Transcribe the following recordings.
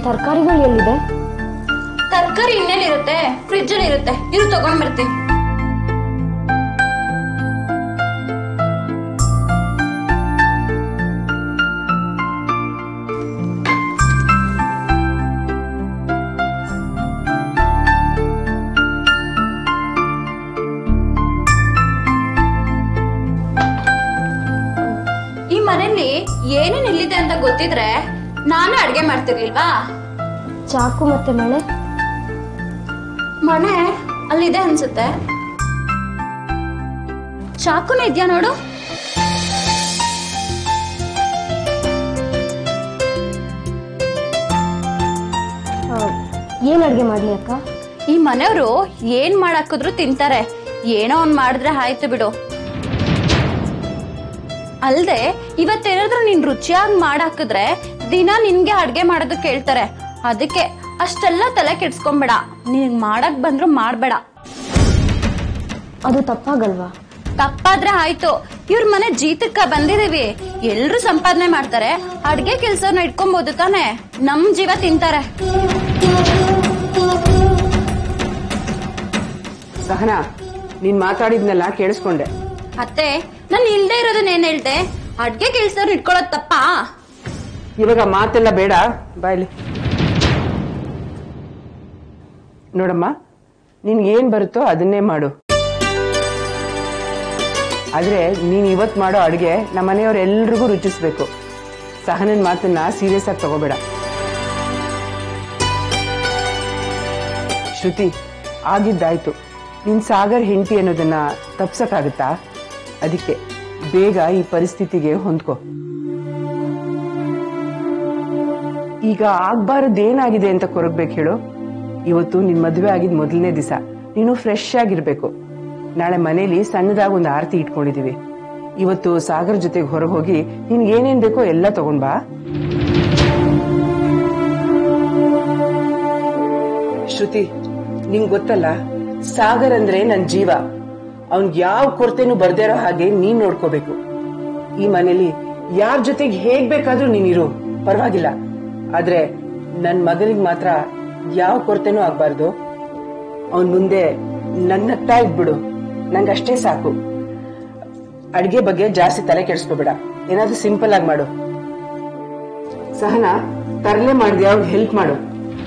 ತರಕಾರಿಗಳು ಎಲ್ಲಿದೆ ತರಕಾರಿ ಇನ್ನೇನಿರುತ್ತೆ ಫ್ರಿಜ್ ಅಲ್ಲಿ ಇರುತ್ತೆ ಇರು ತಗೊಂಡ್ ಬರ್ತೀನಿ ಈ ಮನೆಯಲ್ಲಿ ಏನೇನ್ ಇಲ್ಲಿದೆ ಅಂತ ಗೊತ್ತಿದ್ರೆ ನಾನು ಅಡ್ಗೆ ಮಾಡ್ತಿರ್ಲಿಲ್ವಾ ಚಾಕು ಮತ್ತೆ ಮಳೆ ಮನೆ ಅಲ್ಲಿದೆ ಅನ್ಸುತ್ತೆ ಚಾಕುನ ಇದ್ಯಾ ನೋಡು ಆ, ಏನ್ ಅಡ್ಗೆ ಮಾಡ್ಲಿ ಅಕ್ಕ ಈ ಮನೆಯವರು ಏನ್ ಮಾಡಾಕಿದ್ರು ತಿಂತಾರೆ ಏನೋ ಒಂದ್ ಮಾಡಿದ್ರೆ ಆಯ್ತು ಬಿಡು ಅಲ್ದೆ ಇವತ್ತೇನಾದ್ರೂ ನೀನ್ ರುಚಿಯಾಗಿ ಮಾಡಾಕಿದ್ರೆ ದಿನ ನಿನ್ಗೆ ಅಡ್ಗೆ ಮಾಡೋದು ಕೇಳ್ತಾರೆ ಅದಕ್ಕೆ ಅಷ್ಟೆಲ್ಲ ತಲೆ ಕೆಡ್ಸ್ಕೊಂಬೇಡ ನಿನಗ್ ಮಾಡಕ್ ಬಂದ್ರು ಮಾಡ್ಬೇಡ ಅದು ತಪ್ಪಾಗಲ್ವಾ ತಪ್ಪಾದ್ರೆ ಆಯ್ತು ಇವ್ರ ಮನೆ ಜೀತಕ್ಕ ಬಂದಿದೀವಿ ಎಲ್ರು ಸಂಪಾದನೆ ಮಾಡ್ತಾರೆ ಅಡ್ಗೆ ಕೆಲ್ಸನ ಇಟ್ಕೊಬಹುದು ತಾನೆ ನಮ್ ಜೀವ ತಿಂತಾರೆ ಸಹನಾ ನೀನ್ ಮಾತಾಡಿದ್ನೆಲ್ಲ ಕೇಳಿಸ್ಕೊಂಡೆ ಅತ್ತೆ ನಾನು ಇಲ್ದೇ ಇರೋದನ್ನ ಏನ್ ಹೇಳ್ದೆ ಅಡ್ಗೆ ಕೆಲ್ಸ ಇಟ್ಕೊಳ್ಳೋದ್ ತಪ್ಪಾ ಇವಾಗ ಮಾತೆಲ್ಲ ಬೇಡ ಬಾಯ್ಲಿ ನೋಡಮ್ಮ ನಿನ್ಗೆ ಏನ್ ಬರುತ್ತೋ ಅದನ್ನೇ ಮಾಡು ಆದ್ರೆ ನೀನ್ ಇವತ್ ಮಾಡೋ ಅಡುಗೆ ನಮ್ಮ ಮನೆಯವ್ರೆಲ್ರಿಗೂ ರುಚಿಸ್ಬೇಕು ಸಹನನ್ ಮಾತನ್ನ ಸೀರಿಯಸ್ ಆಗಿ ತಗೋಬೇಡ ಶ್ರುತಿ ಆಗಿದ್ದಾಯ್ತು ನಿನ್ ಸಾಗರ್ ಹೆಂಡತಿ ಅನ್ನೋದನ್ನ ತಪ್ಸಕ್ಕಾಗತ್ತಾ ಅದಕ್ಕೆ ಬೇಗ ಈ ಪರಿಸ್ಥಿತಿಗೆ ಹೊಂದ್ಕೋ ಈಗ ಆಗ್ಬಾರದೇನಾಗಿದೆ ಅಂತ ಕೊರಗ್ಬೇಕು ಹೇಳು ಇವತ್ತು ನಿನ್ ಮದುವೆ ಆಗಿದ್ ಮೊದಲನೇ ದಿವಸ ನೀನು ಫ್ರೆಶ್ ಆಗಿರ್ಬೇಕು ನಾಳೆ ಮನೇಲಿ ಸಣ್ಣದಾಗಿ ಒಂದು ಆರತಿ ಇಟ್ಕೊಂಡಿದೀವಿ ಇವತ್ತು ಸಾಗರ್ ಜೊತೆಗೆ ಹೊರಗೆ ಹೋಗಿ ನಿನ್ಗೆ ಏನೇನ್ ಬೇಕೋ ಎಲ್ಲ ತಗೊಂಡ್ ಬಾ ಶ್ರುತಿ ನಿಂಗ್ ಗೊತ್ತಲ್ಲ ಸಾಗರ್ ಅಂದ್ರೆ ನನ್ ಜೀವ ಅವ್ನ್ಗ್ ಯಾವ ಕೊರತೆನೂ ಬರ್ದೇ ಇರೋ ಹಾಗೆ ನೀನ್ ನೋಡ್ಕೋಬೇಕು ಈ ಮನೇಲಿ ಯಾರ ಜೊತೆಗೆ ಹೇಗ್ ಬೇಕಾದ್ರೂ ನೀನಿರು ಪರವಾಗಿಲ್ಲ ಆದ್ರೆ ನನ್ ಮಗನಿಗೆ ಮಾತ್ರ ಯಾವ ಕೊರತೆನೂ ಆಗ್ಬಾರ್ದು ಅವನ್ ಮುಂದೆ ನನ್ನತ್ತಾ ಇದ್ಬಿಡು ನಂಗಷ್ಟೇ ಸಾಕು ಅಡ್ಗೆ ಬಗ್ಗೆ ಜಾಸ್ತಿ ತಲೆ ಕೆಡಿಸ್ಕೋಬೇಡ ಏನಾದ್ರೂ ಸಿಂಪಲ್ ಆಗಿ ಮಾಡು ಸಹನಾ ತರಲೆ ಮಾಡಿದ್ಯಾ ಅವ್ರಿಗೆ ಹೆಲ್ಪ್ ಮಾಡು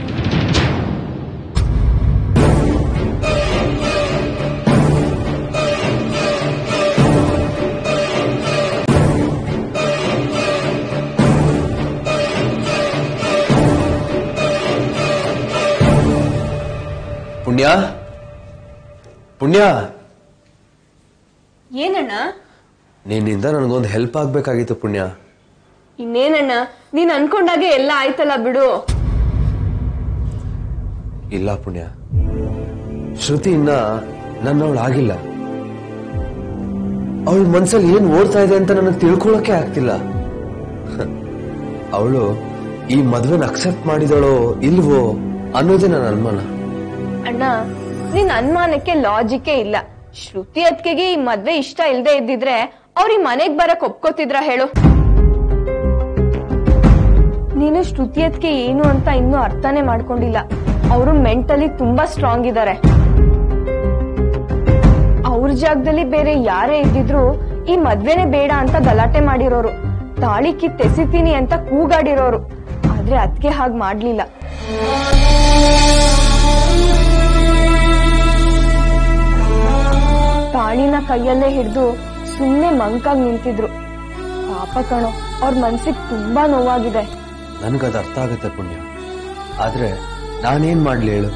ಪುಣ್ಯ ಪುಣ್ಯ ಏನಣ್ಣ ನಿನ್ನಿಂದ ನನಗೊಂದು ಹೆಲ್ಪ್ ಆಗ್ಬೇಕಾಗಿತ್ತು ಪುಣ್ಯ ಇನ್ನೇನಣ್ಣ ನೀನ್ ಅನ್ಕೊಂಡಾಗೆ ಎಲ್ಲ ಆಯ್ತಲ್ಲ ಬಿಡು ಇಲ್ಲ ಪುಣ್ಯ ಶ್ರುತಿ ಇನ್ನ ನನ್ನವಳು ಆಗಿಲ್ಲ ಅವಳ ಮನ್ಸಲ್ಲಿ ಏನ್ ಓಡ್ತಾ ಇದೆ ಅಂತ ನನಗೆ ತಿಳ್ಕೊಳಕ್ಕೆ ಆಗ್ತಿಲ್ಲ ಅವಳು ಈ ಮದ್ವೆನ ಅಕ್ಸೆಪ್ಟ್ ಮಾಡಿದಳೋ ಇಲ್ವೋ ಅನ್ನೋದೇ ನನ್ನ ಅನುಮಾನ ಅಣ್ಣ ನಿನ್ ಅನುಮಾನಕ್ಕೆ ಲಾಜಿಕ್ಕೇ ಇಲ್ಲ ಶ್ರುತಿ ಅತ್ಕೆಗೆ ಈ ಮದ್ವೆ ಇಷ್ಟ ಇಲ್ದೇ ಇದ್ದಿದ್ರೆ ಅವ್ರ ಈ ಮನೆಗ್ ಬರಕ್ ಒಪ್ಕೋತಿದ್ರ ಹೇಳು ನೀನು ಶ್ರುತಿ ಅತ್ಕೆ ಏನು ಅಂತ ಇನ್ನೂ ಅರ್ಥನೇ ಮಾಡ್ಕೊಂಡಿಲ್ಲ ಅವರು ಮೆಂಟಲಿ ತುಂಬಾ ಸ್ಟ್ರಾಂಗ್ ಇದ್ದಾರೆ ಅವ್ರ ಜಾಗದಲ್ಲಿ ಬೇರೆ ಯಾರೇ ಇದ್ದಿದ್ರು ಈ ಮದ್ವೆನೆ ಬೇಡ ಅಂತ ಗಲಾಟೆ ಮಾಡಿರೋರು ತಾಳಿ ಕಿತ್ತೆಸಿತೀನಿ ಅಂತ ಕೂಗಾಡಿರೋರು ಆದ್ರೆ ಅದ್ಕೆ ಹಾಗ್ ಮಾಡ್ಲಿಲ್ಲ ತಾಳಿನ ಕೈಯಲ್ಲೇ ಹಿಡಿದು ಸುಮ್ನೆ ಮಂಕಾಗ್ ನಿಂತಿದ್ರು ಪಾಪ ಕಣೋ ಅವ್ರ ಮನ್ಸಿಗೆ ತುಂಬಾ ನೋವಾಗಿದೆ ನನಗದು ಅರ್ಥ ಆಗುತ್ತೆ ಪುಣ್ಯ ಆದ್ರೆ ನಾನೇನ್ ಮಾಡ್ಲಿ ಹೇಳು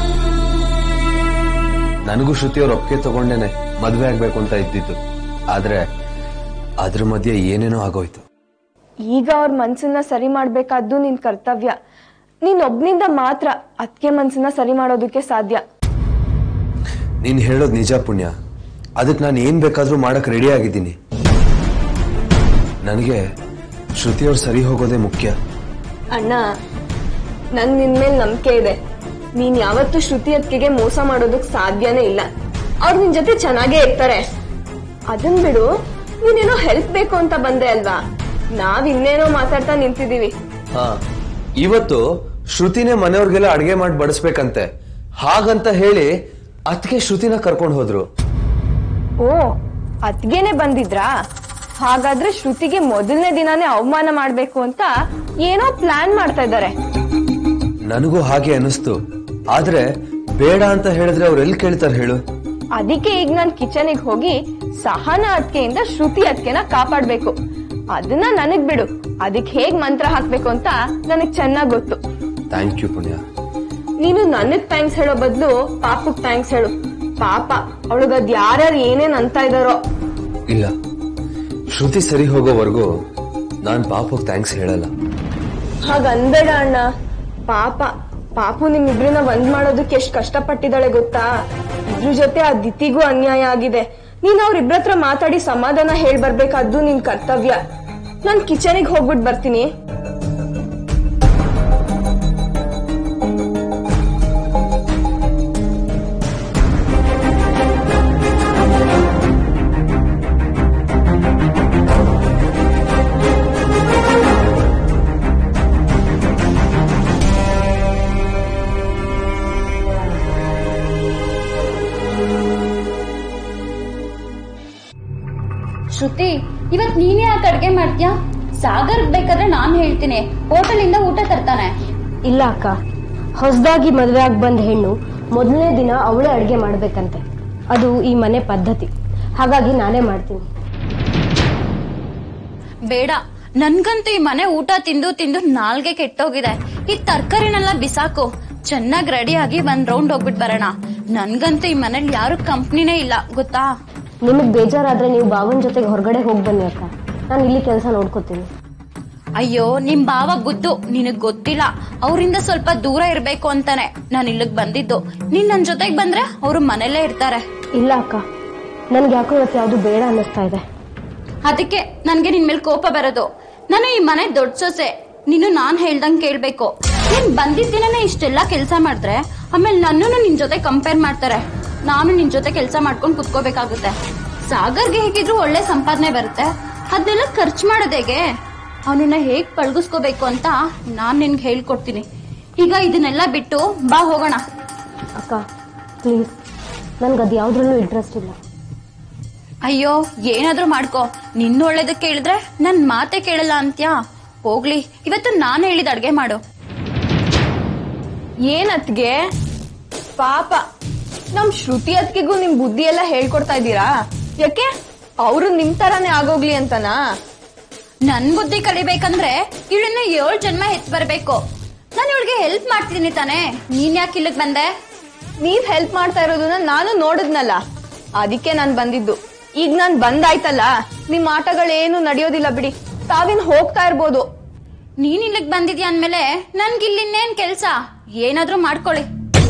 ನನಗೂ ಶ್ರುತಿಯವ್ರ ಒಪ್ಪಿಗೆ ತಗೊಂಡೇನೆ ಮದ್ವೆ ಆಗ್ಬೇಕು ಅಂತ ಇದ್ದಿದ್ದು ಆದ್ರೆ ಅದ್ರ ಮಧ್ಯೆ ಏನೇನೋ ಆಗೋಯ್ತು ಈಗ ಅವ್ರ ಮನ್ಸನ್ನ ಸರಿ ಮಾಡ್ಬೇಕಾದ್ದು ನಿನ್ ಕರ್ತವ್ಯ ನೀನ್ ಒಬ್ನಿಂದ ಮಾತ್ರ ಅದ್ಕೆ ಮನ್ಸನ್ನ ಸರಿ ಮಾಡೋದಕ್ಕೆ ಸಾಧ್ಯ ನೀನ್ ಹೇಳೋದ್ ನಿಜ ಪುಣ್ಯ ಅದಕ್ಕೆ ನಾನು ಏನ್ ಬೇಕಾದ್ರೂ ಮಾಡಕ್ ರೆಡಿ ಆಗಿದ್ದೀನಿ ನನಗೆ ಶ್ರುತಿಯವ್ರು ಸರಿ ಹೋಗೋದೇ ಮುಖ್ಯ ಅಣ್ಣ ನನ್ ನಿನ್ ಮೇಲೆ ನಂಬಿಕೆ ಇದೆ ನೀನ್ ಯಾವತ್ತೂ ಶ್ರುತಿ ಅತ್ಕೆಗೆ ಮೋಸ ಮಾಡೋದಕ್ ಸಾಧ್ಯನೇ ಇಲ್ಲ ಅವ್ರು ನಿನ್ ಜೊತೆ ಚೆನ್ನಾಗೇ ಇರ್ತಾರೆ ಅದನ್ ಬಿಡು ನೀನೇನೋ ಹೆಲ್ಪ್ ಬೇಕು ಅಂತ ಬಂದೆ ಅಲ್ವಾ ನಾವ್ ಇನ್ನೇನೋ ಮಾತಾಡ್ತಾ ನಿಂತಿದೀವಿ ಹಾ ಇವತ್ತು ಶ್ರುತಿನೇ ಮನೆಯವ್ರಿಗೆಲ್ಲ ಅಡ್ಗೆ ಮಾಡಿ ಬಡಿಸ್ಬೇಕಂತೆ ಹಾಗಂತ ಹೇಳಿ ಅದಕ್ಕೆ ಶ್ರುತಿನ ಕರ್ಕೊಂಡು ಹೋದ್ರು ಓ ಅದ್ಗೇನೆ ಬಂದಿದ್ರಾ ಹಾಗಾದ್ರೆ ಶ್ರುತಿಗೆ ಮೊದಲನೇ ದಿನಾನೇ ಅವಮಾನ ಮಾಡ್ಬೇಕು ಅಂತ ಏನೋ ಪ್ಲಾನ್ ಮಾಡ್ತಾ ಇದ್ದಾರೆ ನನಗೂ ಹಾಗೆ ಅನಿಸ್ತು ಆದ್ರೆ ಬೇಡ ಅಂತ ಹೇಳಿದ್ರೆ ಅವ್ರು ಎಲ್ಲಿ ಕೇಳ್ತಾರೆ ಹೇಳು ಅದಕ್ಕೆ ಈಗ ನಾನ್ ಕಿಚನಿಗೆ ಹೋಗಿ ಸಹನ ಅದ್ಕೆಯಿಂದ ಶ್ರುತಿ ಅದ್ಕೆನ ಕಾಪಾಡ್ಬೇಕು ಅದನ್ನ ನನಗ್ ಬಿಡು ಅದಕ್ಕೆ ಹೇಗ್ ಮಂತ್ರ ಹಾಕ್ಬೇಕು ಅಂತ ನನಗ್ ಚೆನ್ನಾಗ್ ಗೊತ್ತು ಥ್ಯಾಂಕ್ ಯು ಪುಣ್ಯ ನೀನು ನನಗ್ ಥ್ಯಾಂಕ್ಸ್ ಹೇಳೋ ಬದ್ಲು ಪಾಪಕ್ ಥ್ಯಾಂಕ್ಸ್ ಹೇಳು ಪಾಪ ಅವಳಿಗದ್ ಯಾರ್ಯಾರು ಏನೇನ್ ಅಂತ ಇದಾರೋ ಇಲ್ಲ ಶ್ರುತಿ ಸರಿ ಹೋಗೋವರೆಗೂ ನಾನ್ ಪಾಪಕ್ ಥ್ಯಾಂಕ್ಸ್ ಹೇಳಲ್ಲ ಹಾಗ ಅನ್ಬೇಡ ಅಣ್ಣ ಪಾಪ ಪಾಪು ನಿಮ್ಮಿಬ್ರನ್ನ ಒಂದ್ ಮಾಡೋದಕ್ಕೆ ಎಷ್ಟ್ ಕಷ್ಟಪಟ್ಟಿದ್ದಾಳೆ ಗೊತ್ತಾ ಇದ್ರ ಜೊತೆ ಆ ದಿತಿಗೂ ಅನ್ಯಾಯ ಆಗಿದೆ ನೀನ್ ಅವ್ರಿಬ್ರ ಹತ್ರ ಮಾತಾಡಿ ಸಮಾಧಾನ ಹೇಳ್ ಬರ್ಬೇಕಾದ್ದು ನಿನ್ ಕರ್ತವ್ಯ ನಾನ್ ಕಿಚನಿಗೆ ಹೋಗ್ಬಿಟ್ ಬರ್ತೀನಿ ಶ್ರುತಿ ಇವತ್ ನೀನೇ ಯಾಕೆ ಅಡ್ಗೆ ಮಾಡ್ತೀಯಾ ಸಾಗರ್ ಬೇಕಾದ್ರೆ ನಾನ್ ಹೇಳ್ತೀನಿ ಹೋಟೆಲ್ ಇಂದ ಊಟ ತರ್ತಾನೆ ಇಲ್ಲ ಅಕ್ಕ ಹೊಸದಾಗಿ ಮದುವೆ ಆಗಿ ಬಂದ ಹೆಣ್ಣು ಮೊದಲನೇ ದಿನ ಅವಳೇ ಅಡುಗೆ ಮಾಡ್ಬೇಕಂತೆ ಅದು ಈ ಮನೆ ಪದ್ಧತಿ ಹಾಗಾಗಿ ನಾನೇ ಮಾಡ್ತೀನಿ ಬೇಡ ನನ್ಗಂತೂ ಈ ಮನೆ ಊಟ ತಿಂದು ತಿಂದು ನಾಲ್ಗೆ ಕೆಟ್ಟೋಗಿದೆ ಈ ತರ್ಕಾರಿನೆಲ್ಲ ಬಿಸಾಕು ಚೆನ್ನಾಗ್ ರೆಡಿ ಆಗಿ ಒಂದ್ ರೌಂಡ್ ಹೋಗ್ಬಿಟ್ ಬರೋಣ ನನ್ಗಂತೂ ಈ ಮನೇಲಿ ಯಾರು ಕಂಪ್ನಿನೇ ಇಲ್ಲ ಗೊತ್ತಾ ನಿಮಗೆ ಬೇಜಾರಾದ್ರೆ ನೀವು ಬಾವನ್ ಜೊತೆಗೆ ಹೊರಗಡೆ ಹೋಗಿ ಬನ್ನಿ ಅಕ್ಕ ನಾನು ಇಲ್ಲಿ ಕೆಲಸ ನೋಡ್ಕೋತೀನಿ ಅಯ್ಯೋ ನಿಮ್ ಬಾವ ಬುದ್ದು ನಿನಗ್ ಗೊತ್ತಿಲ್ಲ ಅವರಿಂದ ಸ್ವಲ್ಪ ದೂರ ಇರ್ಬೇಕು ಅಂತಾನೆ ನಾನ್ ಇಲ್ಲಿಗ್ ಬಂದಿದ್ದು ನೀನ್ ನನ್ ಜೊತೆಗ್ ಬಂದ್ರೆ ಅವ್ರು ಮನೇಲೇ ಇರ್ತಾರೆ ಇಲ್ಲ ಅಕ್ಕ ನನ್ಗೆ ಯಾಕೋ ಇವತ್ತು ಯಾವುದು ಬೇಡ ಅನ್ನಿಸ್ತಾ ಇದೆ ಅದಕ್ಕೆ ನನ್ಗೆ ನಿನ್ ಮೇಲೆ ಕೋಪ ಬರೋದು ನಾನು ಈ ಮನೆ ದೊಡ್ಡ ಸೊಸೆ ನೀನು ನಾನ್ ಹೇಳ್ದಂಗ್ ಕೇಳ್ಬೇಕು ನೀನ್ ಬಂದಿದ್ದ ದಿನನೇ ಇಷ್ಟೆಲ್ಲಾ ಕೆಲ್ಸ ಮಾಡಿದ್ರೆ ಆಮೇಲೆ ನನ್ನನ್ನು ನಿನ್ ಜೊತೆ ಕಂಪೇರ್ ಮಾಡ್ತಾರೆ ನಾನು ನಿನ್ ಜೊತೆ ಕೆಲಸ ಮಾಡ್ಕೊಂಡು ಕುತ್ಕೋಬೇಕಾಗುತ್ತೆ ಸಾಗರ್ಗೆ ಹೇಗಿದ್ರು ಒಳ್ಳೆ ಸಂಪಾದನೆ ಬರುತ್ತೆ ಅದನ್ನೆಲ್ಲ ಖರ್ಚು ಮಾಡೋದು ಹೇಗೆ ಅವನನ್ನ ಹೇಗ್ ಪಳಗಿಸ್ಕೋಬೇಕು ಅಂತ ನಾನ್ ನಿನ್ಗೆ ಹೇಳ್ಕೊಡ್ತೀನಿ ಈಗ ಇದನ್ನೆಲ್ಲ ಬಿಟ್ಟು ಬಾ ಹೋಗೋಣ ಅಕ್ಕ ಪ್ಲೀಸ್ ನನ್ಗೆ ಅದು ಯಾವುದ್ರಲ್ಲೂ ಇಂಟ್ರೆಸ್ಟ್ ಇಲ್ಲ ಅಯ್ಯೋ ಏನಾದ್ರೂ ಮಾಡ್ಕೋ ನಿನ್ನ ಒಳ್ಳೇದಕ್ಕೆ ಕೇಳಿದ್ರೆ ನನ್ ಮಾತೆ ಕೇಳಲ್ಲ ಅಂತ್ಯಾ ಹೋಗ್ಲಿ ಇವತ್ತು ನಾನು ಹೇಳಿದ ಅಡ್ಗೆ ಮಾಡು ಏನತ್ಗೆ ಪಾಪ ನಮ್ ಶ್ರುತಿ ಅತ್ಗೆಗೂ ನಿಮ್ ಬುದ್ಧಿ ಎಲ್ಲ ಹೇಳ್ಕೊಡ್ತಾ ಇದ್ದೀರಾ ಯಾಕೆ ಅವರು ನಿಮ್ ತರಾನೇ ಆಗೋಗ್ಲಿ ಅಂತನಾ ನನ್ ಬುದ್ಧಿ ಕಲಿಬೇಕಂದ್ರೆ ಇವಳನ್ನ ಏಳ್ ಜನ್ಮ ಹೆತ್ ಬರ್ಬೇಕು ನಾನು ಇವಳಿಗೆ ಹೆಲ್ಪ್ ಮಾಡ್ತೀನಿ ತಾನೇ ನೀನ್ ಯಾಕೆ ಇಲ್ಲಿಗ್ ಬಂದೆ ನೀವ್ ಹೆಲ್ಪ್ ಮಾಡ್ತಾ ಇರೋದನ್ನ ನಾನು ನೋಡಿದ್ನಲ್ಲ ಅದಕ್ಕೆ ನಾನ್ ಬಂದಿದ್ದು ಈಗ ನಾನ್ ಬಂದಾಯ್ತಲ್ಲ ನಿಮ್ ಆಟಗಳೇನು ನಡೆಯೋದಿಲ್ಲ ಬಿಡಿ ತಾವಿನ್ ಹೋಗ್ತಾ ಇರ್ಬೋದು ನೀನ್ ಇಲ್ಲಿಗ್ ಬಂದಿದ್ಯಾ ಅಂದ್ಮೇಲೆ ನನ್ಗೆ ಇಲ್ಲಿನ್ನೇನ್ ಕೆಲ್ಸ ಏನಾದ್ರೂ ಮಾಡ್ಕೊಳ್ಳಿ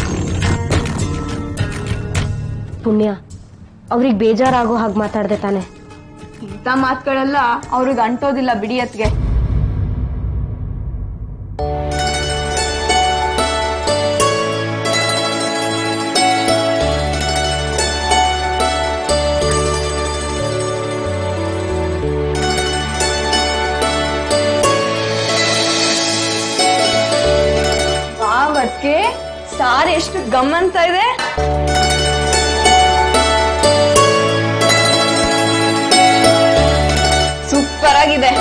ಪುಣ್ಯ ಅವ್ರಿಗೆ ಬೇಜಾರಾಗೋ ಹಾಗೆ ಮಾತಾಡ್ದೆ ತಾನೆ ಇಂಥ ಮಾತುಗಳೆಲ್ಲ ಅವ್ರಿಗೆ ಅಂಟೋದಿಲ್ಲ ಬಿಡಿ ಅತ್ಗೆ ವಾವತ್ಗೆ ಸಾರ್ ಎಷ್ಟು ಗಮ್ ಅಂತ ಇದೆ ಸೂಪರ್ ಆಗಿದೆ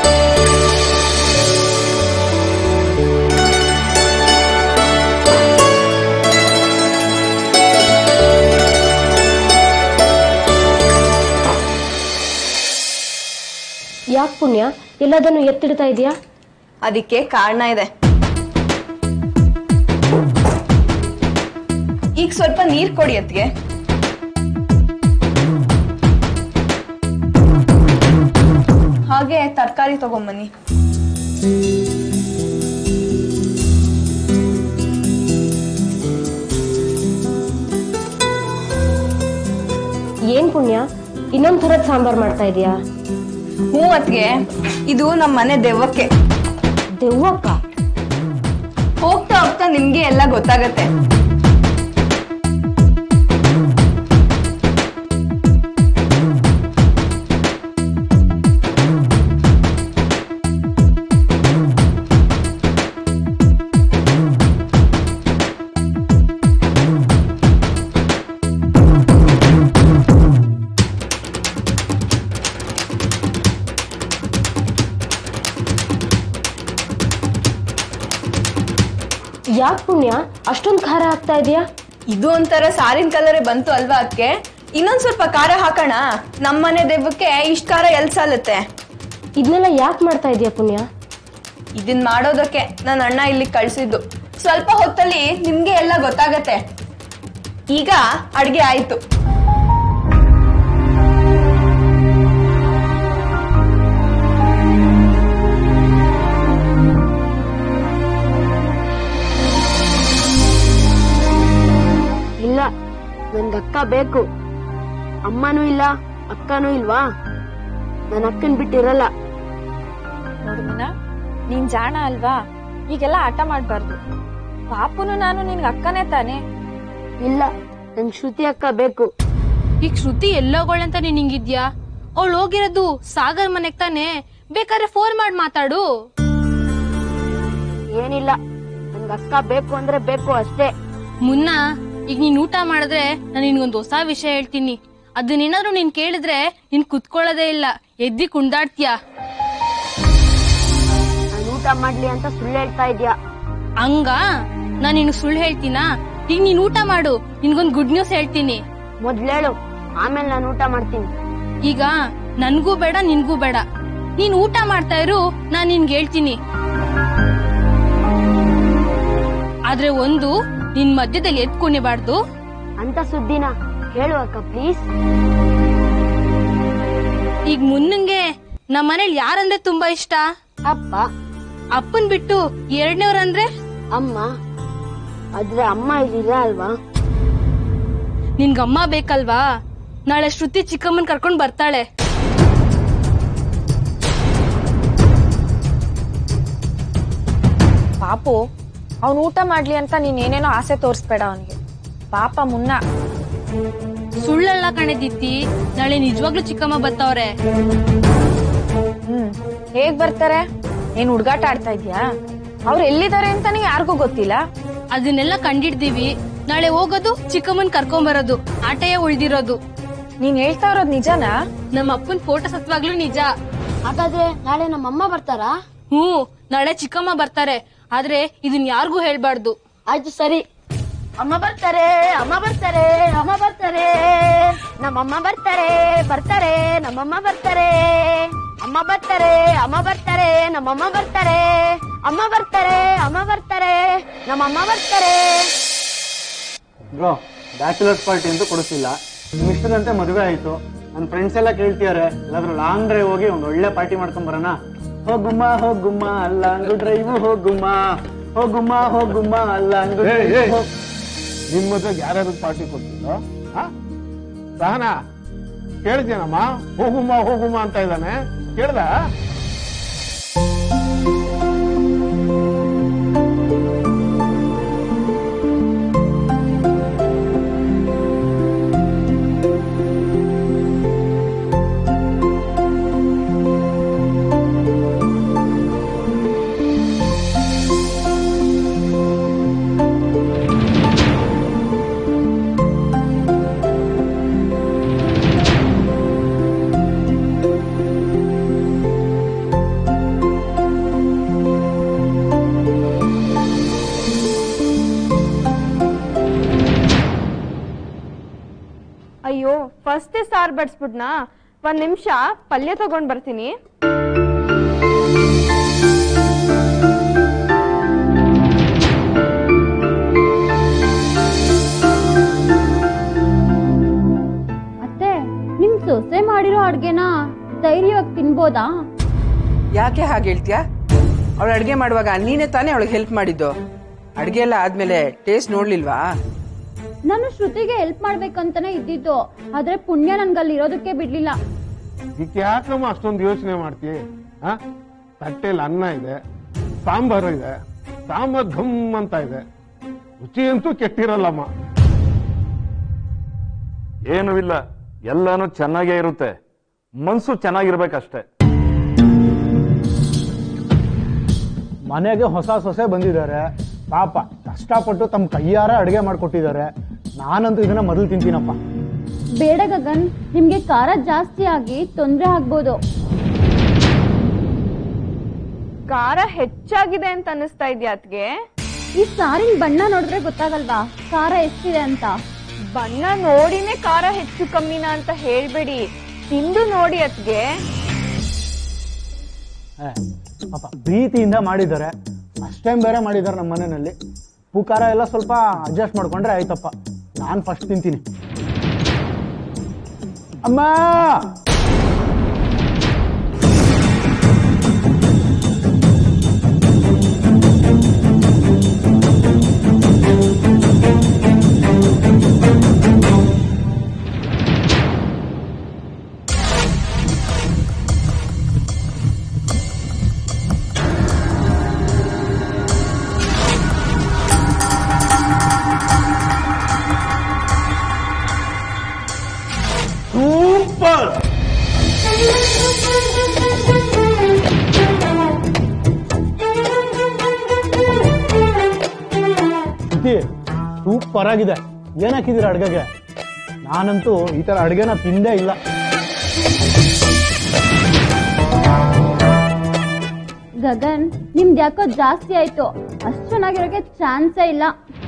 ಯಾಕೆ ಪುಣ್ಯ ಎಲ್ಲದನ್ನು ಎತ್ತಿಡ್ತಾ ಇದೆಯಾ ಅದಕ್ಕೆ ಕಾರಣ ಇದೆ ಈಗ ಸ್ವಲ್ಪ ನೀರ್ ಕೊಡಿ ಅತ್ಗೆ ಹಾಗೆ ತರಕಾರಿ ತಗೊಂಬನ್ನಿ ಏನ್ ಪುಣ್ಯ ಇನ್ನೊಂದ್ ಥರದ ಸಾಂಬಾರ್ ಮಾಡ್ತಾ ಇದೀಯಾ ಹ್ಞೂ ಅತ್ಗೆ ಇದು ನಮ್ಮ ಮನೆ ದೆವ್ವಕ್ಕೆ ದೆವ್ವಕ್ಕ ಹೋಗ್ತಾ ಹೋಗ್ತಾ ನಿಮ್ಗೆ ಎಲ್ಲ ಗೊತ್ತಾಗತ್ತೆ ಯಾಕೆ ಪುಣ್ಯ ಅಷ್ಟೊಂದು ಖಾರ ಆಗ್ತಾ ಇದೆಯಾ ಇದು ಒಂಥರ ಸಾರಿನ ಕಲರೇ ಬಂತು ಅಲ್ವಾ ಅದಕ್ಕೆ ಇನ್ನೊಂದ್ ಸ್ವಲ್ಪ ಖಾರ ಹಾಕೋಣ ನಮ್ಮನೆ ದೆವ್ವಕ್ಕೆ ಇಷ್ಟ ಖಾರ ಎಲ್ ಸಾಲತ್ತೆ ಇದನ್ನೆಲ್ಲ ಯಾಕೆ ಮಾಡ್ತಾ ಇದೆಯಾ ಪುಣ್ಯ ಇದನ್ ಮಾಡೋದಕ್ಕೆ ನನ್ನ ಅಣ್ಣ ಇಲ್ಲಿ ಕಳ್ಸಿದ್ದು ಸ್ವಲ್ಪ ಹೊತ್ತಲ್ಲಿ ನಿಮ್ಗೆ ಎಲ್ಲ ಗೊತ್ತಾಗತ್ತೆ ಈಗ ಅಡ್ಗೆ ಆಯ್ತು ಇಲ್ಲ ನನ್ಗೆ ಅಕ್ಕ ಬೇಕು ಅಮ್ಮನೂ ಇಲ್ಲ ಅಕ್ಕನೂ ಇಲ್ವಾ ನನ್ನ ಅಕ್ಕನ್ ಬಿಟ್ಟಿರಲ್ಲ ನೋಡುಮನ ನೀನ್ ಜಾಣ ಅಲ್ವಾ ಈಗೆಲ್ಲ ಆಟ ಮಾಡ್ಬಾರ್ದು ಪಾಪುನು ನಾನು ನಿನ್ಗೆ ಅಕ್ಕನೇ ತಾನೆ ಇಲ್ಲ ನನ್ ಶ್ರುತಿ ಅಕ್ಕ ಬೇಕು ಈಗ ಶ್ರುತಿ ಎಲ್ಲೋಗಳಂತ ನೀನ್ ಹಿಂಗಿದ್ಯಾ ಅವಳು ಹೋಗಿರೋದು ಸಾಗರ್ ಮನೆಗ್ ತಾನೆ ಬೇಕಾದ್ರೆ ಫೋನ್ ಮಾಡಿ ಮಾತಾಡು ಏನಿಲ್ಲ ನನ್ಗೆ ಅಕ್ಕ ಬೇಕು ಅಂದ್ರೆ ಬೇಕು ಅಷ್ಟೇ ಮುನ್ನ ಈಗ ನೀನ್ ಊಟ ಮಾಡಿದ್ರೆ ನಾನು ನಿನ್ಗೊಂದು ಹೊಸ ವಿಷಯ ಹೇಳ್ತೀನಿ ಅದನ್ನೇನಾದ್ರೂ ನೀನ್ ಕೇಳಿದ್ರೆ ನೀನ್ ಕುತ್ಕೊಳ್ಳೋದೇ ಇಲ್ಲ ಎದ್ದಿ ಕುಣ್ದಾಡ್ತೀಯ ನಾನು ಊಟ ಮಾಡ್ಲಿ ಅಂತ ಸುಳ್ಳು ಹೇಳ್ತಾ ಇದ್ಯಾ ಹಂಗ ನಾನ್ ನಿನ್ ಸುಳ್ಳು ಹೇಳ್ತೀನಾ ಈಗ ನೀನ್ ಊಟ ಮಾಡು ನಿನ್ಗೊಂದ್ ಗುಡ್ ನ್ಯೂಸ್ ಹೇಳ್ತೀನಿ ಮೊದ್ಲೇಳು ಆಮೇಲೆ ನಾನು ಊಟ ಮಾಡ್ತೀನಿ ಈಗ ನನ್ಗೂ ಬೇಡ ನಿನ್ಗೂ ಬೇಡ ನೀನ್ ಊಟ ಮಾಡ್ತಾ ಇರು ನಾನ್ ನಿನ್ಗೆ ಹೇಳ್ತೀನಿ ಆದ್ರೆ ಒಂದು ನಿನ್ ಮಧ್ಯದಲ್ಲಿ ಎದ್ ಕುಣಿಬಾರ್ದು ಅಂತ ಸುದ್ದಿನ ಹೇಳು ಅಕ್ಕ ಪ್ಲೀಸ್ ಈಗ ಮುನ್ನಂಗೆ ನಮ್ಮ ಮನೇಲಿ ಯಾರಂದ್ರೆ ತುಂಬಾ ಇಷ್ಟ ಅಪ್ಪ ಅಪ್ಪನ್ ಬಿಟ್ಟು ಎರಡನೇವ್ರಂದ್ರೆ ಅಮ್ಮ ಆದ್ರೆ ಅಮ್ಮ ಇಲ್ಲಿಲ್ಲ ಅಲ್ವಾ ನಿನ್ಗಮ್ಮ ಬೇಕಲ್ವಾ ನಾಳೆ ಶ್ರುತಿ ಚಿಕ್ಕಮ್ಮನ್ ಕರ್ಕೊಂಡ್ ಬರ್ತಾಳೆ ಪಾಪು ಅವ್ನ್ ಊಟ ಮಾಡ್ಲಿ ಅಂತ ನೀನ್ ಏನೇನೋ ಆಸೆ ತೋರಿಸ್ಬೇಡ ಅವನಿಗೆ ಪಾಪ ಮುನ್ನ ಸುಳ್ಳೆಲ್ಲ ಕಣೆದಿತ್ತಿ ನಾಳೆ ನಿಜವಾಗ್ಲೂ ಚಿಕ್ಕಮ್ಮ ಬರ್ತಾವ್ರೆ ಹ್ಮ್ ಹೇಗ್ ಬರ್ತಾರೆ ಏನ್ ಹುಡ್ಗಾಟ ಆಡ್ತಾ ಇದ್ಯಾ ಅವ್ರು ಎಲ್ಲಿದ್ದಾರೆ ಅಂತಾನೆ ಯಾರಿಗೂ ಗೊತ್ತಿಲ್ಲ ಅದನ್ನೆಲ್ಲ ಕಂಡಿಡ್ದೀವಿ ನಾಳೆ ಹೋಗೋದು ಚಿಕ್ಕಮ್ಮನ್ ಕರ್ಕೊಂಡ್ ಬರೋದು ಆಟಯೇ ಉಳ್ದಿರೋದು ನೀನ್ ಹೇಳ್ತಾ ಇರೋದ್ ನಿಜನಾ ನಮ್ಮ ಅಪ್ಪನ್ ಫೋಟೋ ಸತ್ವಾಗ್ಲೂ ನಿಜ ಹಾಗಾದ್ರೆ ನಾಳೆ ನಮ್ಮಮ್ಮ ಬರ್ತಾರಾ ಹ್ಮ್ ನಾಳೆ ಚಿಕ್ಕಮ್ಮ ಬರ್ತಾರೆ ಆದ್ರೆ ಇದನ್ ಯಾರಿಗೂ ಹೇಳ್ಬಾರ್ದು ಆಯ್ತು ಸರಿ ಅಮ್ಮ ಬರ್ತಾರೆ ಅಮ್ಮ ಬರ್ತಾರೆ ಅಮ್ಮ ಬರ್ತಾರೆ ನಮ್ಮಮ್ಮ ಬರ್ತಾರೆ ಬರ್ತಾರೆ ನಮ್ಮಮ್ಮ ಬರ್ತಾರೆ ಅಮ್ಮ ಬರ್ತಾರೆ ಅಮ್ಮ ಬರ್ತಾರೆ ನಮ್ಮಮ್ಮ ಬರ್ತಾರೆ ಅಮ್ಮ ಬರ್ತಾರೆ ಅಮ್ಮ ಬರ್ತಾರೆ ನಮ್ಮಮ್ಮ ಬರ್ತಾರೆ ಬ್ರೋ ಬ್ಯಾಚುಲರ್ಸ್ ಪಾರ್ಟಿ ಅಂತೂ ಕೊಡಿಸಿಲ್ಲ ನಿಮ್ ಇಷ್ಟದಂತೆ ಮದುವೆ ಆಯ್ತು ನನ್ನ ಫ್ರೆಂಡ್ಸ್ ಎಲ್ಲ ಕೇಳ್ತಿದಾರೆ ಎಲ್ಲಾದ್ರೂ ಲಾಂಗ್ ಡ್ರೈವ್ ಹೋಗಿ ಒಂದ್ ಒಳ್ಳೆ ಪಾರ್ಟಿ ಮಾಡ್ಕೊಂಡ್ ಬರೋಣ ಹೋಗುಮ್ಮ ಹೋಗುಮ್ಮ ಅಲ್ಲ ಅಂಗು ಡ್ರೈವ್ ಹೋಗುಮ್ಮ ಹೋಗುಮ್ಮ ಹೋಗುಮ್ಮ ಅಲ್ಲ ಅಂಗು drive ಹೋಗ್- ನಿಮ್ ಮದ್ವೆಗೆ ಯಾರ್ಯಾರು ಪಾರ್ಟಿ ಕೊಡ್ತಿದ್ದೋ ಸಹನ ಕೇಳಿದ್ಯೇನಮ್ಮ ಹೋಗುಮ್ಮ ಹೋಗುಮ್ಮ ಅಂತ ಇದ್ದಾನೆ ಕೇಳ್ದ ಅಯ್ಯೋ ಫಸ್ಟೇ ಸಾರ್ ಬಡ್ಸ್ಬಿಡ್ನಾ ಒಂದ್ ನಿಮಿಷ ಪಲ್ಯ ತಗೊಂಡ್ ಬರ್ತೀನಿ ಅತ್ತೆ ನಿಮ್ ಸೊಸೆ ಮಾಡಿರೋ ಅಡ್ಗೆನ ಧೈರ್ಯವಾಗಿ ತಿನ್ಬೋದಾ ಯಾಕೆ ಹಾಗೆ ಹೇಳ್ತೀಯಾ ಅವಳು ಅಡ್ಗೆ ಮಾಡುವಾಗ ನೀನೇ ತಾನೇ ಅವಳಿಗೆ ಹೆಲ್ಪ್ ಮಾಡಿದ್ದು ಅಡ್ಗೆ ಎಲ್ಲ ಆದ್ಮೇಲೆ ಟೇಸ್ಟ್ ನೋಡ್ಲಿಲ್ವಾ ನಾನು ಶ್ರುತಿಗೆ ಹೆಲ್ಪ್ ಮಾಡ್ಬೇಕಂತಾನೆ ಇದ್ದಿದ್ದು ಆದ್ರೆ ಪುಣ್ಯ ನನ್ಗಲ್ಲಿ ಇರೋದಕ್ಕೆ ಬಿಡ್ಲಿಲ್ಲ ಇದಕ್ಕೆ ಯಾಕಮ್ಮ ಅಷ್ಟೊಂದು ಯೋಚನೆ ಮಾಡ್ತಿ ಆ ತಟ್ಟೆಲಿ ಅನ್ನ ಇದೆ ಸಾಂಬಾರು ಇದೆ ಸಾಂಬಾರ್ ಘಮ್ ಅಂತ ಇದೆ ರುಚಿ ಅಂತೂ ಕೆಟ್ಟಿರಲ್ಲಮ್ಮ ಏನೂ ಇಲ್ಲ ಎಲ್ಲಾನು ಚೆನ್ನಾಗೇ ಇರುತ್ತೆ ಮನ್ಸು ಚೆನ್ನಾಗಿರ್ಬೇಕಷ್ಟೇ ಮನೆಗೆ ಹೊಸ ಸೊಸೆ ಬಂದಿದ್ದಾರೆ ಪಾಪ ಕಷ್ಟಪಟ್ಟು ತಮ್ಮ ಕೈಯಾರ ಅಡುಗೆ ಮಾಡ್ಕೊಟ್ಟಿದ್ದಾರೆ ನಾನಂತೂ ಇದನ್ನ ಮೊದಲು ತಿಂತೀನಪ್ಪ ಬೇಡ ಗಗನ್ ನಿಮ್ಗೆ ಖಾರ ಜಾಸ್ತಿ ಆಗಿ ತೊಂದ್ರೆ ಆಗ್ಬೋದು ಖಾರ ಹೆಚ್ಚಾಗಿದೆ ಅಂತ ಅನಿಸ್ತಾ ಇದ್ಯಾ ಅತ್ಗೆ ಈ ಸಾರಿನ ಬಣ್ಣ ನೋಡಿದ್ರೆ ಗೊತ್ತಾಗಲ್ವಾ ಖಾರ ಎಷ್ಟಿದೆ ಅಂತ ಬಣ್ಣ ನೋಡಿನೇ ಖಾರ ಹೆಚ್ಚು ಕಮ್ಮಿನ ಅಂತ ಹೇಳ್ಬೇಡಿ ತಿಂದು ನೋಡಿ ಅದ್ಗೆ ಏ, ಪಾಪ ಪ್ರೀತಿಯಿಂದ ಮಾಡಿದ್ದಾರೆ ಫಸ್ಟ್ ಟೈಮ್ ಬೇರೆ ಮಾಡಿದ್ದಾರೆ ನಮ್ಮ ಮನೆಯಲ್ಲಿ ಉಪ್ಪು ಖಾರ ಎಲ್ಲ ಸ್ವಲ್ಪ ಅಡ್ಜಸ್ಟ್ ಮಾಡ್ಕೊಂಡ್ರೆ ಆಯ್ತಪ್ಪ ನಾನು ಫಸ್ಟ್ ತಿಂತೀನಿ ಅಮ್ಮ ಸೂಪರ್ ಶ್ರುತಿ ಸೂಪರ್ ಆಗಿದೆ ಏನ್ ಹಾಕಿದ್ದೀರ ಅಡ್ಗೆಗೆ ನಾನಂತೂ ಈ ತರ ಅಡ್ಗೆನ ತಿಂದೇ ಇಲ್ಲ ಗಗನ್ ನಿಮ್ದು ಯಾಕೋ ಜಾಸ್ತಿ ಆಯ್ತು ಅಷ್ಟು ಚೆನ್ನಾಗಿರೋಕೆ ಚಾನ್ಸೇ ಇಲ್ಲ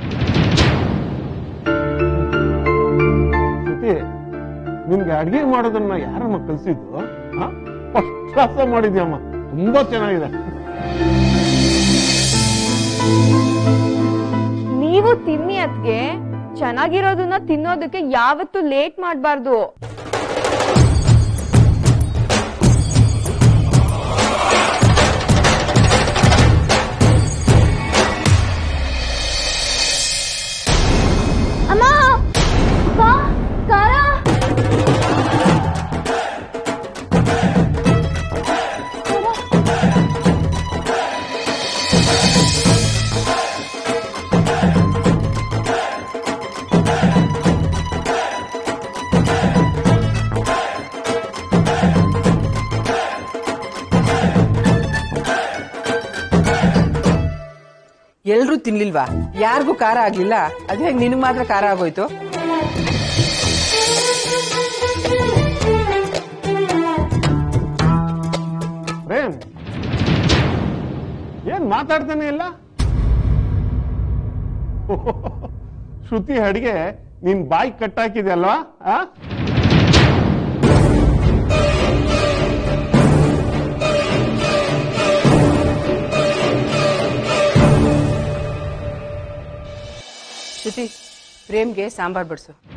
ಶ್ರುತಿ ನಿನ್ಗೆ ಅಡ್ಗೆ ಮಾಡೋದನ್ನ ಯಾರಮ್ಮ ಕಲ್ಸಿದ್ದು ಫಸ್ಟ್ ಕ್ಲಾಸ್ ಮಾಡಿದ್ಯಮ್ಮ ತುಂಬಾ ಚೆನ್ನಾಗಿದೆ ನೀವು ತಿನ್ನಿ ಅದ್ಗೆ ಚೆನ್ನಾಗಿರೋದನ್ನ ತಿನ್ನೋದಕ್ಕೆ ಯಾವತ್ತೂ ಲೇಟ್ ಮಾಡಬಾರ್ದು ಅಮ್ಮ ಬಾ ಖಾರ ಎಲ್ರೂ ತಿನ್ಲಿಲ್ವಾ ಯಾರಿಗೂ ಖಾರ ಆಗ್ಲಿಲ್ಲ ಅದೇ ನಿನಗ್ ಮಾತ್ರ ಖಾರ ಆಗೋಯ್ತು ಪ್ರೇಮ್ ಏನ್ ಮಾತಾಡ್ತಾನೆ ಇಲ್ಲ ಶ್ರುತಿ ಅಡಿಗೆ ನಿನ್ ಬಾಯಿ ಕಟ್ಟಾಕಿದೆ ಅಲ್ವಾ ಆ ಶ್ರುತಿ ಪ್ರೇಮ್ಗೆ ಸಾಂಬಾರ್ ಬಡಿಸು